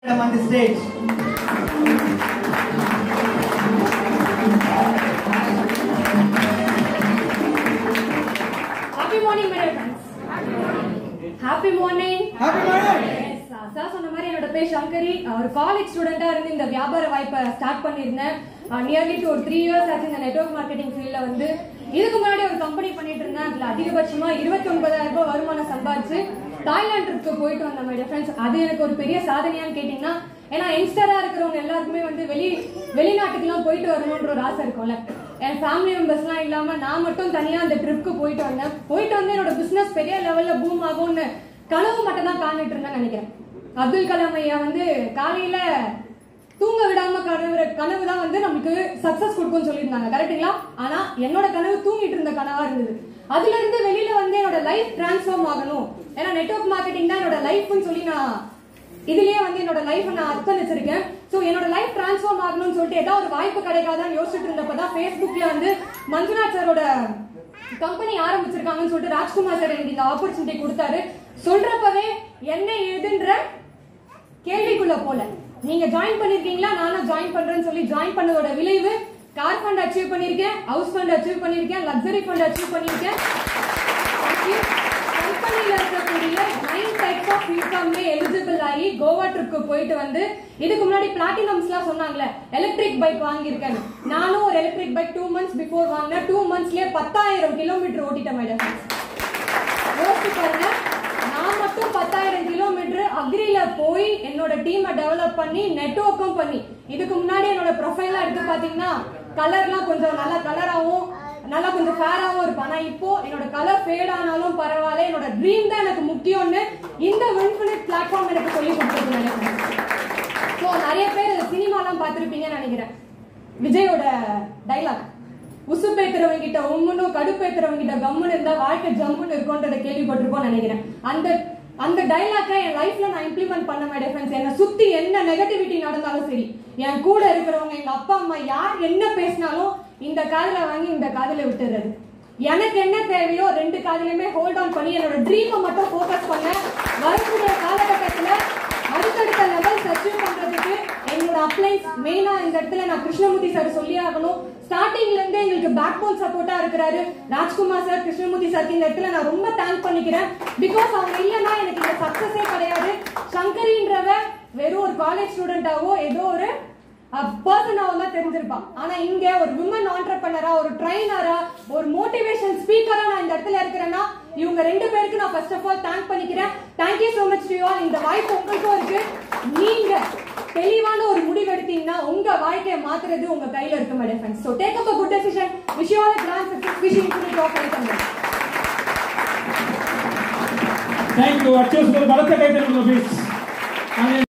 Madam on the stage. Happy morning madam happy morning Happy morning. Sir சொன்ன மாதிரி என்னோட பேர் சங்கரி ஒரு காலேஜ் ஸ்டூடெண்டா இருந்து இந்த வியாபார வாய்ப்பை ஸ்டார்ட் பண்ணியிருந்தேன் நியர்லி டு ஒரு த்ரீ இயர்ஸ் ஆச்சு இந்த நெட்வொர்க் மார்க்கெட்டிங் ஃபீல்ட்ல வந்து இதுக்கு முன்னாடி ஒரு கம்பெனி பண்ணிட்டு இருந்தேன் அதுல அதிகபட்சமா இருபத்தி ஒன்பதாயிரம் ரூபாய் வருமானம் சம்பாதிச்சு தாய்லாந்து ட்ரிப்க்கு போயிட்டு வந்தேன் மை ஃப்ரெண்ட்ஸ் அது எனக்கு ஒரு பெரிய சாதனையான்னு கேட்டீங்கன்னா ஏன்னா யங்ஸ்டரா இருக்கிறவங்க எல்லாருக்குமே வந்து வெளி வெளிநாட்டுக்குலாம் போயிட்டு வரணுன்ற ஒரு ஆசை இருக்கும்ல என் ஃபேமிலி மெம்பர்ஸ்லாம் இல்லாம நான் மட்டும் தனியா அந்த ட்ரிப்க்கு போயிட்டு வந்தேன் போயிட்டு வந்து என்னோட பிசினஸ் பெரிய லெவல்ல பூம் ஆகும்னு கனவு மட்டும் தான் காணிட்டு இருந்தேன்னு நினைக்கிறேன் அப்துல் கலாம் ஐயா வந்து காலையில தூங்க விடாம கனவு கனவு தான் வந்து நமக்கு சக்சஸ் கொடுக்கும்னு சொல்லியிருந்தாங்க கரெக்ட்டுங்களா ஆனா என்னோட கனவு தூங்கிட்டு இருந்த கனவா இருந்தது அதுல இருந்து வெளியில வந்து என்னோட லைஃப் டிரான்ஸ்ஃபார்ம் ஆகணும் ஏன்னா நெட்வொர்க் மார்க்கெட்டிங் தான் என்னோட லைஃப்னு சொல்லி நான் இதுலயே வந்து என்னோட லைஃப் நான் அர்ப்பணிச்சிருக்கேன் சோ என்னோட லைஃப் டிரான்ஸ்ஃபார்ம் ஆகணும்னு சொல்லிட்டு ஏதாவது ஒரு வாய்ப்பு கிடைக்காதான்னு யோசிச்சுட்டு இருந்தப்பதான் Facebookல வந்து மஞ்சுநாத் சாரோட கம்பெனி ஆரம்பிச்சிருக்காங்கன்னு சொல்லிட்டு ராஜ்குமார் சார் எனக்கு இந்த ஆப்பர்ச்சுனிட்டி கொடுத்தாரு சொல்றப்பவே என்ன ஏதுன்ற கேள்விக்குள்ள போல நீங்க ஜாயின் பண்ணிருக்கீங்களா நானும் ஜாயின் பண்றேன்னு சொல்லி ஜாயின் பண்ணதோட விளைவு கார் ஃபண்ட் அச்சீவ் பண்ணிருக்கேன் ஹவுஸ் ஃபண்ட் அச்சீவ் பண்ணிருக்கேன் லக்ஸரி ஃபண்ட் அச்சீவ் பண்ணிருக்கேன் கம்பெனில இருக்கக்கூடிய நைன் டைப்ஸ் ஆஃப் இன்கம்ல எலிஜிபிள் ஆகி கோவா ட்ரிப்க்கு போயிட்டு வந்து இதுக்கு முன்னாடி பிளாட்டினம்ஸ்லாம் சொன்னாங்களே எலக்ட்ரிக் பைக் வாங்கியிருக்கேன் நானும் ஒரு electric bike two months before வாங்கினேன் டூ மந்த்ஸ்லயே பத்தாயிரம் கிலோமீட்டர் ஓட்டிட்டேன் மேடம் யோசிச்சு பாருங்க நான் மட்டும் பத்தாயிரம் கிலோமீட்டர் அக்ரில போய் என்னோட டீமை டெவலப் பண்ணி நெட்வொர்க்கும் பண்ணி இதுக்கு முன்னாடி என்னோட ப்ரொஃபைலாம் எடுத்து பாத்தீங்கன்னா கலர்லாம் கொஞ்சம் நல்ல கலராகவும் நல்லா கொஞ்சம் ஃபேராகவும் இருப்பேன் ஆனா இப்போ என்னோட கலர் ஃபேட் ஆனாலும் பரவாயில்ல என்னோட ட்ரீம் தான் எனக்கு முக்கியம்னு இந்த வின்ஃபினிட் பிளாட்ஃபார்ம் எனக்கு சொல்லி கொடுத்துருக்கு நினைக்கிறேன் ஸோ நிறைய பேர் சினிமாலாம் பார்த்துருப்பீங்கன்னு நினைக்கிறேன் விஜயோட டைலாக் உசுப்பேத்துறவங்க கிட்ட உம்முனும் கடுப்பேத்துறவங்க கிட்ட கம்முன்னு இருந்தா வாழ்க்கை ஜம்முன்னு இருக்கும்ன்றத கேள்விப்பட்டிருப்போம்னு நினைக்கிறேன் அந்த அந்த டைலாக்கை என் லைஃப்ல நான் இம்ப்ளிமெண்ட் பண்ண மாட்டேன் ஃப்ரெண்ட்ஸ் என்னை சுத்தி என்ன நெகட்டிவிட்டி நடந்தாலும் சரி என் கூட இருக்கிறவங்க எங்க அப்பா அம்மா யார் என்ன பேசினாலும் இந்த காதுல வாங்கி இந்த காதுல விட்டுறது எனக்கு என்ன தேவையோ ரெண்டு காதுலயுமே ஹோல்ட் ஆன் பண்ணி என்னோட ட்ரீமை மட்டும் ஃபோக்கஸ் பண்ண வரக்கூடிய காலகட்டத்துல அடுத்தடுத்த லெவல்ஸ் அச்சீவ் பண்றதுக்கு என்னோட அப்ளைஸ் மெயினா இந்த இடத்துல நான் கிருஷ்ணமூர்த்தி சார் சொல்லி ஆகணும் ஸ்டார்டிங்ல இருந்தே எங்களுக்கு பேக் போன் சப்போர்ட்டா இருக்கிறாரு ராஜ்குமார் சார் கிருஷ்ணமூர்த்தி சார் இந்த இடத்துல நான் ரொம்ப தேங்க் பண்ணிக்கிறேன் பிகாஸ் அவங்க இல்லைன்னா எனக்கு இந்த சக்சஸே கிடையாது சங்கரின்றவ வெறும் ஒரு காலேஜ் ஸ்டூடெண்டாவோ ஏதோ ஒரு பர்சனாவும் தான் தெரிஞ்சிருப்பான் ஆனா இங்க ஒரு விமன் ஆண்டர்பனரா ஒரு ட்ரைனரா ஒரு மோட்டிவேஷன் ஸ்பீக்கரா நான் இந்த இடத்துல இருக்கிறேன்னா இவங்க ரெண்டு பேருக்கு நான் ஃபர்ஸ்ட் ஆஃப் ஆல் தேங்க் பண்ணிக்கிறேன் thank you so much to all இந்த வாய்ப்பு உங்களுக்கும் இருக்கு நீங்க தெளிவான ஒரு முடிவு எடுத்தீங்கன்னா உங்க வாழ்க்கையை மாத்துறது உங்க கையில இருக்கு madam friends so take up a good decision wish you all grand success wish infinite of welcome thank you அச்சோஸ் பலத்த கைத்தறி ப்ளீஸ்